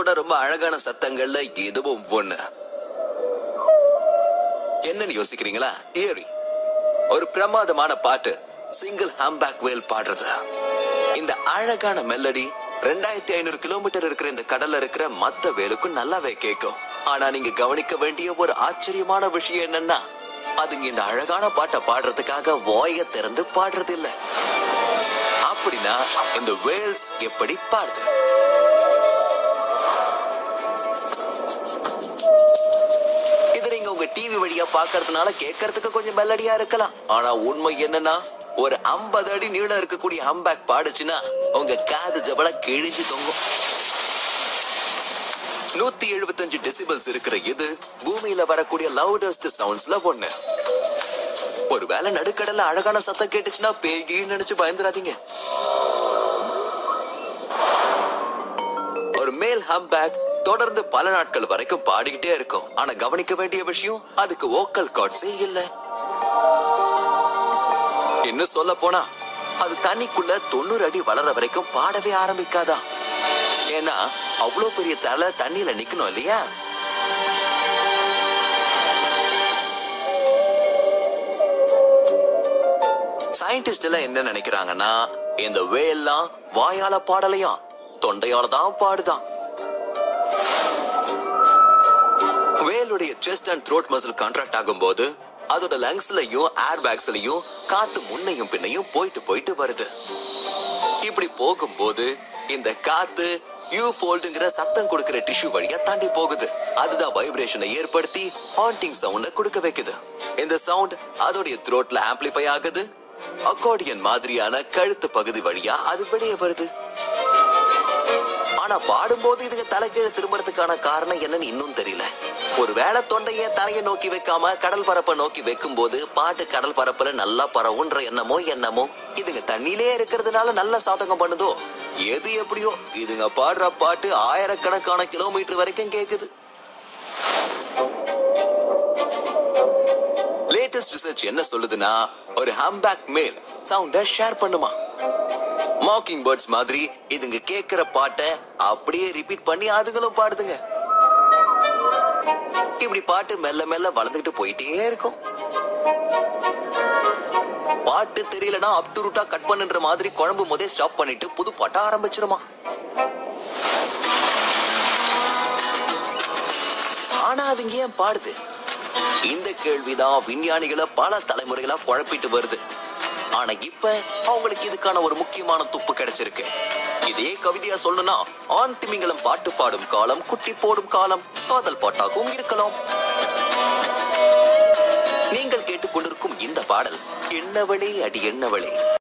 உலகத்தோட ரொம்ப அழகான சத்தங்கள்ல இதுவும் ஒண்ணு என்னன்னு யோசிக்கிறீங்களா ஏரி ஒரு பிரமாதமான பாட்டு சிங்கிள் ஹம்பேக் வேல் பாடுறது இந்த அழகான மெலடி ரெண்டாயிரத்தி ஐநூறு கிலோமீட்டர் இருக்கிற இந்த கடல்ல இருக்கிற மத்த வேலுக்கும் நல்லாவே கேட்கும் ஆனா நீங்க கவனிக்க வேண்டிய ஒரு ஆச்சரியமான விஷயம் என்னன்னா அதுங்க இந்த அழகான பாட்டை பாடுறதுக்காக வாய திறந்து பாடுறது இல்ல அப்படின்னா இந்த வேல்ஸ் எப்படி பாடுது இது நீங்க உங்க டிவி வழியா பாக்குறதுனால கேட்கறதுக்கு கொஞ்சம் மெலடியா இருக்கலாம் ஆனா உண்மை என்னன்னா ஒரு 50 அடி நீளம் இருக்கக்கூடிய ஹம்பேக் பாடுச்சுன்னா உங்க காது ஜபல கிழிஞ்சு தொங்கும் நூத்தி எழுபத்தஞ்சு டெசிபல்ஸ் இருக்கிற இது பூமியில வரக்கூடிய லவுடஸ்ட் சவுண்ட்ஸ்ல ஒண்ணு ஒருவேளை நடுக்கடல்ல அழகான சத்தம் கேட்டுச்சுன்னா பேய்கின்னு நினைச்சு பயந்துடாதீங்க ஒரு மேல் ஹம்பேக் தொடர்ந்து பல நாட்கள் வரைக்கும் பாடிக்கிட்டே இருக்கும் ஆனா கவனிக்க வேண்டிய விஷயம் அதுக்கு ஓக்கல் கார்ட்ஸே இல்ல இன்னும் சொல்ல போனா அது தண்ணிக்குள்ள தொண்ணூறு அடி வளர வரைக்கும் பாடவே ஆரம்பிக்காதா ஏன்னா அவ்வளவு பெரிய தலை தண்ணியில நிக்கணும் இல்லையா சயின்டிஸ்ட் எல்லாம் என்ன நினைக்கிறாங்கன்னா இந்த வேல்லாம் வாயால பாடலையாம் தொண்டையால தான் பாடுதான் வேலுடைய chest and throat muscle contract ஆகும்போது அதோட லங்ஸ்லயும் ஏர் பேக்ஸ்லயும் காத்து முன்னையும் பின்னையும் போயிட்டு போயிட்டு வருது இப்படி போகும்போது இந்த காத்து யூ ஃபோல்டுங்கிற சத்தம் கொடுக்கிற டிஷ்யூ வழியா தாண்டி போகுது அதுதான் வைப்ரேஷனை ஏற்படுத்தி ஹாண்டிங் சவுண்ட கொடுக்க வைக்குது இந்த சவுண்ட் அதோடைய த்ரோட்ல ஆம்பிளிஃபை ஆகுது அக்கார்டியன் மாதிரியான கழுத்து பகுதி வழியா அது வெளியே வருது ஆனா பாடும்போது இதுங்க தலைக்கீழ திரும்புறதுக்கான காரணம் என்னன்னு இன்னும் தெரியல ஒருவேளை தொண்டைய தரைய நோக்கி வைக்காம கடல் பரப்பை நோக்கி வைக்கும் போது பாட்டு கடல் பரப்புல நல்லா பரவுன்ற எண்ணமோ என்னமோ இதுங்க தண்ணியிலே இருக்கிறதுனால நல்ல சாதகம் பண்ணுதோ எது எப்படியோ இதுங்க பாடுற பாட்டு ஆயிரக்கணக்கான கிலோமீட்டர் வரைக்கும் கேக்குது லேட்டஸ்ட் ரிசர்ச் என்ன சொல்லுதுன்னா ஒரு ஹம்பேக் மேல் சவுண்ட ஷேர் பண்ணுமா மாக்கிங் பேர்ட்ஸ் மாதிரி இதுங்க கேக்குற பாட்டை அப்படியே ரிப்பீட் பண்ணி அதுங்களும் பாடுதுங்க இப்படி பாட்டு மெல்ல மெல்ல வளர்ந்துகிட்டு போயிட்டே இருக்கும் பாட்டு தெரியலனா அப் டு ரூட்டா கட் பண்ணுன்ற மாதிரி குழம்பு முதே ஸ்டாப் பண்ணிட்டு புது பாட்டா ஆரம்பிச்சிருமா ஆனா அதுங்க ஏன் பாடுது இந்த கேள்விதான் விஞ்ஞானிகளை பல தலைமுறைகளா குழப்பிட்டு வருது ஆனா இப்ப அவங்களுக்கு இதுக்கான ஒரு முக்கியமான துப்பு கிடைச்சிருக்கு இதே கவிதையா சொல்லணும்னா ஆண் திமிங்கலம் பாட்டு பாடும் காலம் குட்டி போடும் காலம் காதல் பாட்டாகவும் இருக்கலாம் நீங்கள் கேட்டுக்கொண்டிருக்கும் இந்த பாடல் என்னவளே அடி என்னவளே